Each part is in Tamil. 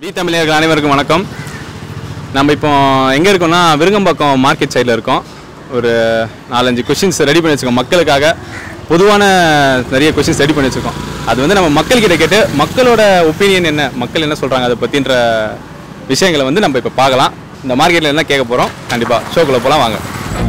வி தமிழர்கள் அனைவருக்கும் வணக்கம் நம்ம இப்போ எங்கே இருக்கோம்னா விருங்கம்பாக்கம் மார்க்கெட் சைடில் இருக்கோம் ஒரு நாலஞ்சு கொஷின்ஸ் ரெடி பண்ணி வச்சுருக்கோம் மக்களுக்காக பொதுவான நிறைய கொஷின்ஸ் ரெடி பண்ணி வச்சுருக்கோம் அது வந்து நம்ம மக்கள்கிட்ட கேட்டு மக்களோட ஒப்பீனியன் என்ன மக்கள் என்ன சொல்கிறாங்க அதை பற்றின்ற விஷயங்களை வந்து நம்ம இப்போ பார்க்கலாம் இந்த மார்க்கெட்டில் என்ன கேட்க போகிறோம் கண்டிப்பாக ஷோக்குள்ளே போகலாம் வாங்க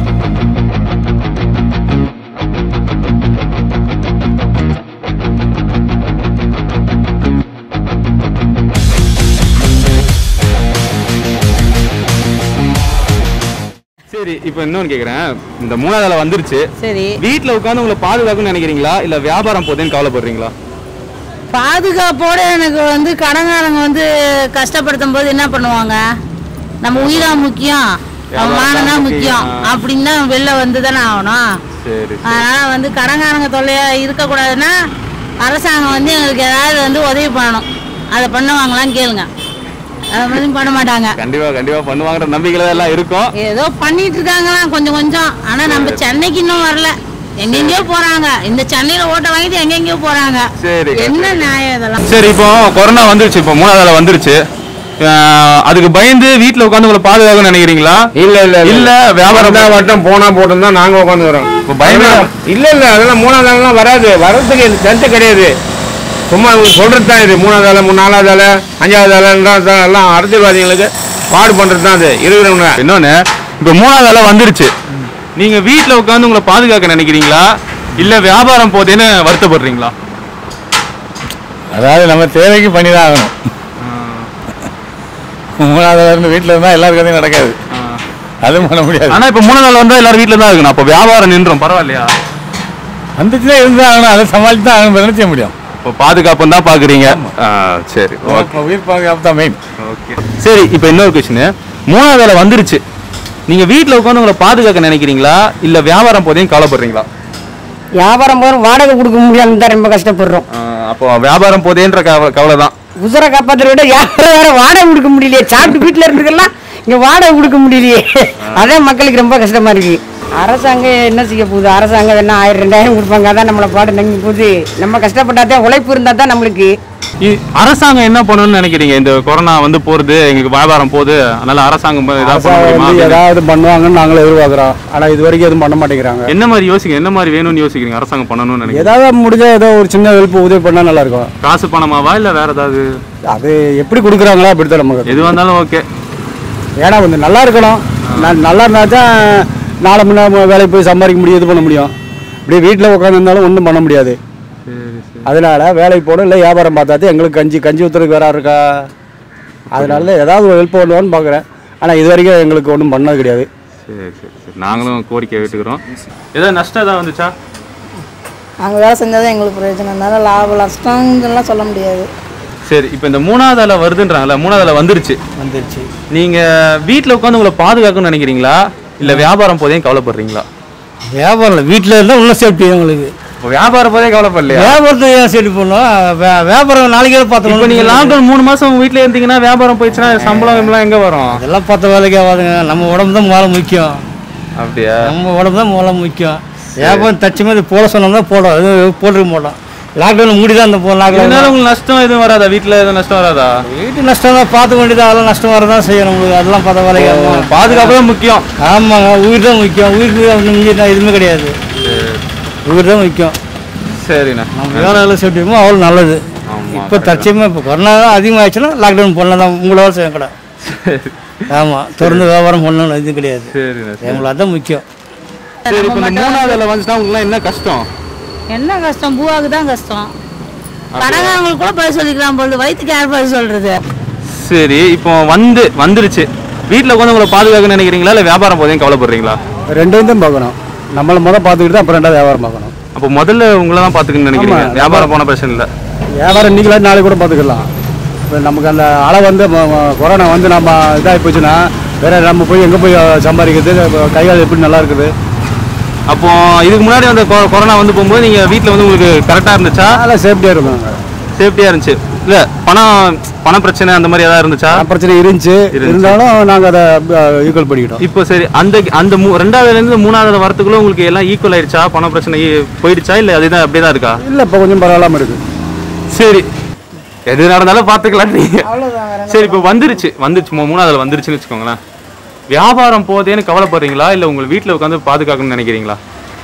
சரி இப்போ இன்னொன்று கேட்குறேன் இந்த மூணாவது வேலை வந்துருச்சு சரி வீட்டில் உட்காந்து உங்களை பாதுகாக்கணும்னு நினைக்கிறீங்களா இல்லை வியாபாரம் போதேன்னு கவலைப்படுறீங்களா பாதுகாப்போட எனக்கு வந்து கடங்காரங்க வந்து கஷ்டப்படுத்தும் போது என்ன பண்ணுவாங்க நம்ம உயிரா முக்கியம் நம்ம மானம் தான் முக்கியம் அப்படின்னு தான் வெளில வந்து தானே ஆகணும் சரி அதனால வந்து கடங்காரங்க தொல்லையா இருக்கக்கூடாதுன்னா அரசாங்கம் வந்து எங்களுக்கு ஏதாவது வந்து உதவி பண்ணணும் அதை பண்ணுவாங்களான்னு கேளுங்க அதை மாதிரி பண்ண மாட்டாங்க கண்டிப்பா கண்டிப்பா பண்ணுவாங்கன்ற நம்பிக்கையில எல்லாம் இருக்கும் ஏதோ பண்ணிட்டு இருக்காங்களாம் கொஞ்சம் கொஞ்சம் ஆனா நம்ம சென்னைக்கு இன்னும் வரல எங்கெங்கயோ போறாங்க இந்த சென்னையில ஓட்ட வாங்கிட்டு எங்கெங்கயோ போறாங்க சரி என்ன நியாயம் இதெல்லாம் சரி இப்போ கொரோனா வந்துருச்சு இப்போ மூணாவது வேலை வந்துருச்சு அஹ், அதுக்கு பயந்து வீட்டில் உட்காந்து உங்களை பாதுகாக்கணும்னு நினைக்கிறீங்களா இல்ல இல்ல இல்ல வியாபாரம் தான் வட்டம் போனா போட்டும் தான் நாங்க உட்காந்து வரோம் இப்போ பயமா இல்ல இல்ல அதெல்லாம் மூணாவது ஆளெல்லாம் வராது வர்றதுக்கு சென்ட் கிடையாது சும்மா இவங்க சொல்றது தான் இது மூணாவது ஆளு மூணு நாலாவது ஆளு அஞ்சாவது ஆளுன்றது தான் எல்லாம் அரசியல்வாதிகளுக்கு பாடு பண்றது தான் அது இருக்கிறவங்க இன்னொன்னு இப்போ மூணாவது வேலை வந்துருச்சு நீங்க வீட்டில் உட்காந்து உங்களை பாதுகாக்க நினைக்கிறீங்களா இல்ல வியாபாரம் போதேன்னு வருத்தப்படுறீங்களா அதாவது நம்ம தேவைக்கு பண்ணி தான் ஆகணும் மூணாவது இருந்து வீட்டில் இருந்தால் எல்லாருக்கும் நடக்காது அதுவும் பண்ண முடியாது ஆனா இப்போ மூணாவது வேலை வந்தா எல்லாரும் வீட்டில் தான் இருக்கணும் அப்போ வியாபாரம் நின்றோம் பரவாயில்லையா வந்துச்சுன்னா இருந்து தான் ஆகணும் அதை சமாளித்து தான் ஆகணும் என்ன செய்ய முடியும் இப்போ பாதுகாப்பு தான் பாக்குறீங்க ஆ, சரி ஓகே இப்போ உயிர் பாதுகாப்பு தான் மெயின் ஓகே சரி இப்போ இன்னொரு கொஸ்டின் மூணாவது வேலை வந்துருச்சு நீங்க வீட்டில் உட்காந்து உங்களை பாதுகாக்க நினைக்கிறீங்களா இல்ல வியாபாரம் போதையும் கவலைப்படுறீங்களா வியாபாரம் போகிற வாடகை கொடுக்க முடியாதுன்னு தான் ரொம்ப கஷ்டப்படுறோம் ஆ, அப்போ வியாபாரம் போதேன்ற கவலை கவலை தான் உசுரை காப்பாற்றுற விட யாரும் வேற வாடகை கொடுக்க முடியலையே சாப்பிட்டு வீட்டில் இருந்துக்கலாம் இங்கே வாடகை கொடுக்க முடியலையே அதான் மக்களுக்கு ரொம்ப கஷ்டமா இருக்கு அரசாங்கம் என்ன செய்ய போகுது அரசாங்கம் என்ன ஆயிரம் ரெண்டாயிரம் கொடுப்பாங்க அதான் நம்மளை பாடு நங்கி போகுது நம்ம கஷ்டப்பட்டாதான் உழைப்பு இருந்தால் தான் நம்மளுக்கு இ- அரசாங்கம் என்ன பண்ணணும்னு நினைக்கிறீங்க இந்த கொரோனா வந்து போறது எங்களுக்கு வியாபாரம் போகுது அதனால அரசாங்கம் ஏதாவது பண்ண முடியுமா வந்து அப்படின்னு? ஏதாவது பண்ணுவாங்கன்னு நாங்களும் எதிர்பார்க்குறோம் ஆனால் இது வரைக்கும் எதுவும் பண்ண மாட்டேங்கிறாங்க என்ன மாதிரி யோசிங்க என்ன மாதிரி வேணும்னு யோசிக்கிறீங்க அரசாங்கம் பண்ணணும்னு நினைக்கிறீங்க ஏதாவது முடிஞ்ச ஏதோ ஒரு சின்ன ஹெல்ப் உதவி பண்ணால் நல்லா இருக்கும் காசு பணமாவா இல்ல வேற ஏதாவது அது எப்படி கொடுக்குறாங்களோ அப்படி தான் நமக்கு எது வந்தாலும் ஓகே ஏன்னா கொஞ்சம் நல்லா இருக்கணும் நான் நல்லா இருந்தால் தான் நாளை முன்னே வேலைக்கு போய் சம்பாதிக்க முடியும் இது பண்ண முடியும் இப்படி வீட்டில் உட்காந்துருந்தாலும் ஒன்றும் பண்ண முடியாது அதனால வேலைக்கு போகணும் இல்லை வியாபாரம் பார்த்தா தான் எங்களுக்கு கஞ்சி கஞ்சி ஊற்றுறதுக்கு வேற இருக்கா அதனால ஏதாவது ஒரு ஹெல்ப் பண்ணுவான்னு பார்க்குறேன் ஆனால் இது வரைக்கும் எங்களுக்கு ஒன்றும் பண்ணது கிடையாது சரி சரி சரி நாங்களும் கோரிக்கை விட்டுக்கிறோம் ஏதாவது நஷ்டம் ஏதாவது வந்துச்சா நாங்கள் வேலை செஞ்சால் எங்களுக்கு பிரயோஜனம் அதனால லாபம் நஷ்டங்கள்லாம் சொல்ல முடியாது சரி இப்போ இந்த மூணாவது அலை வருதுன்றாங்கல்ல மூணாவது அலை வந்துருச்சு வந்துருச்சு நீங்க வீட்டில் உட்காந்து உங்களை பாதுகாக்கணும்னு நினைக்கிறீங்களா இல்ல வியாபாரம் போதையும் கவலைப்படுறீங்களா வியாபாரம் இல்லை வீட்டில் இருந்தால் இன்னும் சேஃப்டி எங்களுக்கு இப்போ வியாபாரம் போதே கவலைப்படலையா வியாபாரத்தை ஏன் சேஃப்டி பண்ணோம் வியாபாரம் நாளைக்கே இப்போ பார்த்துக்கணும் நீங்க லாக்டவுன் மூணு மாசம் வீட்ல இருந்தீங்கன்னா வியாபாரம் போயிடுச்சுன்னா சம்பளம் கிம்பளம் எங்க வரும் அதெல்லாம் பார்த்த வேலைக்கு ஆகாதுங்க நம்ம உடம்பு தான் முதல்ல முக்கியம் அப்படியா நம்ம உடம்பு தான் முதல்ல முக்கியம் வியாபாரம் தச்சுமே இது போட சொன்னோம்னா போடும் அது போட்டுருக்க மாட்டோம் லாக்டவுன் மூடி தான் அந்த போ இதனால லாக்டவுன் உங்களுக்கு நஷ்டம் எதுவும் வராதா வீட்ல எதுவும் நஷ்டம் வராதா வீட்டு நஷ்டம் தான் பார்த்து வேண்டியது அதெல்லாம் நஷ்டம் வரதான் செய்யணும் உங்களுக்கு அதெல்லாம் பார்த்த வேலைக்கு ஆகும். பாதுகாப்பு தான் முக்கியம் ஆமாங்க உயிர் தான் முக்கியம் உயிருக்கு மிஞ்சி எதுவுமே கிடையாது உயிர் தான் முக்கியம் சரிண்ணா நம்ம வேலை வேலை சேஃப்டிமோ அவ்வளோ நல்லது ஆமா, இப்போ தற்சயமாக இப்போ கொரோனா தான் அதிகமாகிடுச்சுன்னா லாக்டவுன் பண்ணலாம் தான் உங்களோட செய்ய கூட ஆமாம் தொடர்ந்து வியாபாரம் பண்ணணும் இது கிடையாது சரிண்ணா சரி. எங்களுக்கு அதுதான் முக்கியம் சரி இப்போ இந்த மூணாவது அலை வந்துச்சுன்னா உங்களுக்கு என்ன கஷ்டம் என்ன கஷ்டம் பூவாக்கு தான் கஷ்டம் கடங்காரங்களுக்கு கூட பதில் சொல்லிக்கலாம் பொழுது வயிற்றுக்கு யார் பதில் சொல்றது சரி இப்போ வந்து வந்துருச்சு வீட்டில் உட்காந்து உங்களை பாதுகாக்கணும்னு நினைக்கிறீங்களா இல்லை வியாபாரம் போதையும் கவலைப்படுறீங்களா ரெண்டையும் தான் பார்க்கணும் நம்மளை முதல் பார்த்துக்கிட்டு தான் அப்புறம் ரெண்டாவது வியாபாரம் பார்க்கணும் அப்போ முதல்ல உங்களை தான் பார்த்துக்கணும்னு நினைக்கிறீங்க ஆமா. வியாபாரம் போன பிரச்சனை இல்லை வியாபாரம் இன்னைக்கு நாளைக்கு கூட பார்த்துக்கலாம் இப்போ நமக்கு அந்த அலை வந்து ம- ம- கொரோனா வந்து நம்ம இதாகி போச்சுன்னா வேற நம்ம போய் எங்கே போய் சம்பாதிக்கிறது இப்ப கைகால் எப்படி நல்லா இருக்குது அப்போ இதுக்கு முன்னாடி அந்த கொ- கொரோனா வந்து போகும்போது நீங்க வீட்ல வந்து உங்களுக்கு கரெக்டா இருந்துச்சா அதெல்லாம் சேஃப்டியாக இருந்தாங்க சேஃப்டியா இருந்துச்சு இல்ல பணம் பண பிரச்சனை அந்த மாதிரி ஏதாவது இருந்துச்சா பிரச்சனை இருந்துச்சு இருந்துச்சு. இருந்தாலும் நாங்கள் அதை ஈக்குவல் பண்ணிக்கிட்டோம் இப்போ சரி அந்த அந்த மூ- ரெண்டாவதுல இருந்து மூணாவது வரத்துக்குள்ள உங்களுக்கு எல்லாம் ஈக்குவல் ஆயிடுச்சா பண பிரச்சனை ஈ- போயிடுச்சா இல்ல அதுதான் அப்படியே தான் இருக்கா இல்லை இப்போ கொஞ்சம் பரவாயில்லாமல் இருக்குது சரி எது நடந்தாலும் பார்த்துக்கலாம் நீங்க அவ்வளோதான் வேற சரி இப்போ வந்துருச்சு வந்துருச்சு மூ- மூணாவதுல வந்துருச்சுன்னு வச்சுக்கோங்களேன் வியாபாரம் போதேன்னு கவலைப்படுறீங்களா இல்லை உங்கள் வீட்டில் உட்காந்து பாதுகாக்கணும்னு நினைக்கிறீங்களா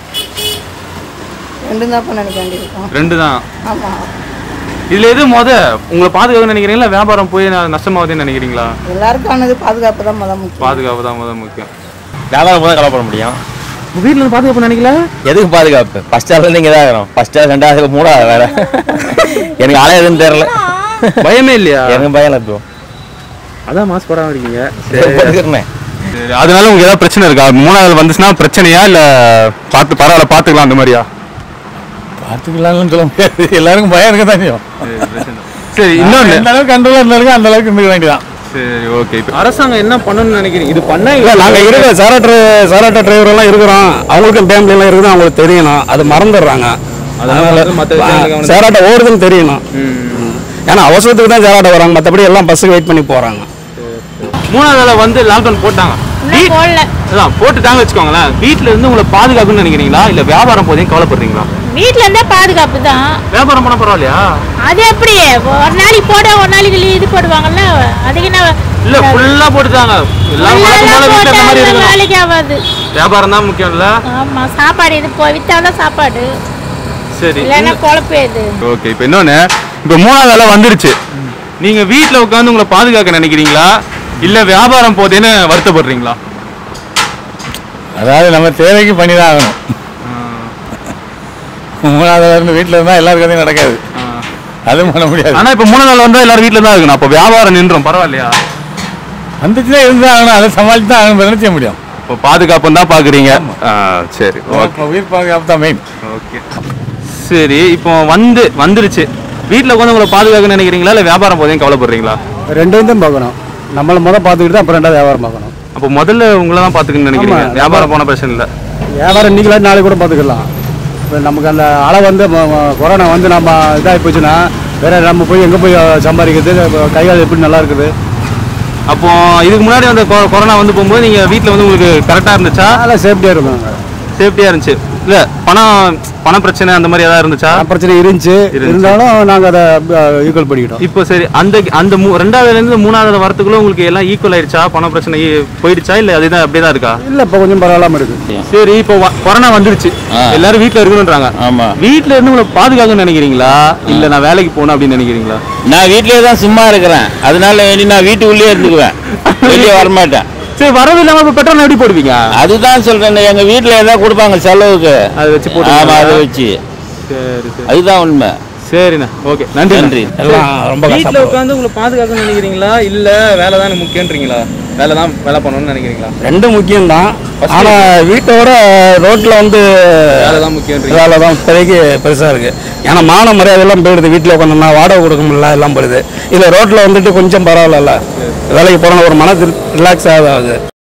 ரெண்டு தான் பண்ண நினைக்க வேண்டியிருக்கோம் ரெண்டு தான் ஆமாம் இதுல எது முத உங்களை பாதுகாக்கணும்னு நினைக்கிறீங்களா வியாபாரம் போய் ந- நஷ்டமாகுதுன்னு நினைக்கிறீங்களா எல்லாருக்கானது பாதுகாப்பு தான் முதல் முக்கியம் பாதுகாப்பு தான் முத முக்கியம் வியாபாரம் போது கலப்பட முடியும் உங்க வீட்டில் இருந்து பாதுகாப்பு நினைக்கல எதுக்கு பாதுகாப்பு ஃபர்ஸ்ட் ஸ்டார்ல இங்கே தான் இருக்கிறோம் ஃபர்ஸ்ட் ஸ்டார் ரெண்டாவது மூணாவது வேற எனக்கு ஆளே எதுவும் தெரியல பயமே இல்லையா எனக்கு பயம் இல்லை ப்ரோ அதான் மாஸ்க் போடாம இருக்கீங்க இருக்கிறேன் சரி, அதனால உங்களுக்கு ஏதாவது பிரச்சனை இருக்கா மூணாவது வந்துச்சுன்னா பிரச்சனையா இல்ல பார்த்து பரவாயில்ல பார்த்துக்கலாம் அந்த மாதிரியா பார்த்துக்கலாம்னு சொல்ல முடியாது எல்லாருக்கும் பயம் இருக்க தான் செய்யும் சரி இன்னொன்று எந்த அளவுக்கு கண்ட்ரோலாக இருந்தாலும் அந்த அளவுக்கு இருந்துக்க வேண்டியதான் சரி ஓகே அரசாங்கம் என்ன பண்ணணும்னு நினைக்கிறீங்க இது பண்ணா இல்லை நாங்கள் இருக்கிற சாராட்ட சாராட்ட டிரைவரெல்லாம் இருக்கிறோம் அவங்களுக்கும் ஃபேமிலி எல்லாம் இருக்குது அவங்களுக்கு தெரியணும் அது மறந்துடுறாங்க அதனால வந்து மத்த விஷயங்களுக்கு கவனம் சேராட்ட ஓடுதுன்னு தெரியணும் ஏன்னா அவசரத்துக்கு தான் சேராட்ட வராங்க மற்றபடி எல்லாம் பஸ்ஸுக்கு வெயிட் பண்ணி போகிறாங்க மூணாவதுல வந்து லாக்டவுன் போட்டாங்க வீ- போடல அதான் போட்டுட்டாங்க வச்சுக்கோங்களேன் வீட்ல இருந்து உங்களை பாதுகாக்கணும்னு நினைக்கிறீங்களா இல்ல வியாபாரம் போதையும் கவலைப்படுறீங்களா வீட்டில் இருந்தால் பாதுகாப்பு தான் வியாபாரம் பண்ண பரவாயில்லையா அது எப்படி ஒரு நாளைக்கு போட ஒரு நாளைக்கு லீ- இது போடுவாங்கல்ல அதுக்கு என்ன இல்ல ஃபுல்லா போட்டுட்டாங்க எல்லாம் வழக்கம் போல வீட்டுல இருந்த மாதிரி இருக்கணும் வேலைக்கு ஆகாது வியாபாரம் தான் முக்கியம் இல்ல ஆமா சாப்பாடு இது போ வித்தாதான் சாப்பாடு சரி இல்லைன்னா குழப்பே இது ஓகே இப்போ இன்னொன்னு இப்போ மூணாவது வேலை வந்துருச்சு நீங்க வீட்ல உட்காந்து உங்களை பாதுகாக்க நினைக்கிறீங்களா இல்ல வியாபாரம் போதேன்னு வருத்தப்படுறீங்களா அதாவது நம்ம தேவைக்கு பண்ணி தான் ஆகணும் மூணாவது இருந்து வீட்டில் இருந்தால் எல்லாருக்கும் நடக்காது அதுவும் பண்ண முடியாது ஆனா இப்போ மூணாவது நாள் வந்தா எல்லாரும் வீட்ல தான் இருக்கணும் அப்போ வியாபாரம் நின்றோம் பரவாயில்லையா வந்துச்சுன்னா இருந்து தான் ஆகணும் அதை சமாளித்து தான் ஆகணும் என்ன செய்ய முடியும் இப்போ பாதுகாப்பு தான் பாக்குறீங்க ஆ, சரி ஓகே இப்போ உயிர் பாதுகாப்பு தான் மெயின் ஓகே சரி இப்போ வந்து வந்துருச்சு வீட்டில் உட்காந்து உங்களை பாதுகாக்க நினைக்கிறீங்களா இல்லை வியாபாரம் போதையும் கவலைப்படுறீங்களா ரெண்டையும் தான் பார்க்கணும் நம்மளை முதல் பார்த்துக்கிட்டு தான் அப்புறம் ரெண்டாவது வியாபாரம் பார்க்கணும் அப்போ முதல்ல உங்களை தான் பார்த்துக்கணும்னு நினைக்கிறீங்க ஆமா. வியாபாரம் போன பிரச்சனை இல்லை வியாபாரம் இன்னைக்கு இல்லாட்டி நாளைக்கு கூட பார்த்துக்கலாம் இப்போ நமக்கு அந்த அலை வந்து ம- ம- கொரோனா வந்து நம்ம இதாகி போச்சுன்னா வேற நம்ம போய் எங்கே போய் சம்பாதிக்கிறது இப்ப கை கால் எப்படி நல்லா இருக்குது அப்போ இதுக்கு முன்னாடி அந்த கொ- கொரோனா வந்து போகும்போது நீங்கள் வீட்டில் வந்து உங்களுக்கு கரெக்டாக இருந்துச்சா அதெல்லாம் சேஃப்டியாக இருந்தாங்க சேஃப்டியாக இருந்துச்சு இல்லை பணம் பண பிரச்சனை அந்த மாதிரி ஏதாவது இருந்துச்சா பிரச்சனை இருந்துச்சு இருந்துச்சு. இருந்தாலும் நாங்கள் அதை ஈக்குவல் பண்ணிக்கிட்டோம் இப்போ சரி அந்த அந்த மூ ரெண்டாவதுலேருந்து மூணாவது வரத்துக்குள்ள உங்களுக்கு எல்லாம் ஈக்குவல் ஆயிடுச்சா பண பிரச்சனை ஈ- போயிடுச்சா இல்லை அதுதான் அப்படியே தான் இருக்கா இல்லை இப்போ கொஞ்சம் பரவாயில்லாம இருக்குது சரி இப்போ வ- கொரோனா வந்துருச்சு எல்லாரும் வீட்டில் இருக்கணுன்றாங்க ஆமா வீட்டில் இருந்து உங்களை பாதுகாக்கணும்னு நினைக்கிறீங்களா இல்லை நான் வேலைக்கு போகணும் அப்படின்னு நினைக்கிறீங்களா நான் வீட்டிலே தான் சும்மா இருக்கிறேன் அதனால வேண்டி நான் வீட்டுக்குள்ளேயே இருந்துக்குவேன் வெளியே வரமாட்டேன் சரி வரவு இல்லாமல் இப்போ பெட்ரோல் எப்படி போடுவீங்க அதுதான் சொல்றேன் எங்க வீட்டுல ஏதாவது கொடுப்பாங்க செலவுக்கு அதை வச்சு ஆமா போட்டு அதை வச்சு சரி சரி அதுதான் உண்மை சரிண்ணா ஓகே நன்றி நன்றி எல்லாம் ரொம்ப வீட்டில் கஷ்டப்படும் உட்காந்து உங்களை பாதுகாக்கணும்னு நினைக்கிறீங்களா இல்லை வேலை தான் முக்கியன்றீங்களா வேலை தான் வேலை பண்ணணும்னு நினைக்கிறீங்களா ரெண்டும் முக்கியம்தான் ஆனால் வீட்டோட ரோட்டில் வந்து வேலை தான் முக்கியன்றீங்க வேலை தான் இப்போதைக்கு பெருசாக இருக்குது ஏன்னா மான மரியாதையெல்லாம் போயிடுது வீட்டில் உட்காந்தோம்னா வாடகை கொடுக்க முடியல எல்லாம் போயிடுது இதில் ரோட்டில் வந்துட்டு கொஞ்சம் பரவாயில்ல வேலைக்கு போகிறோம் ஒரு மன ரிலாக்ஸ் ஆகுது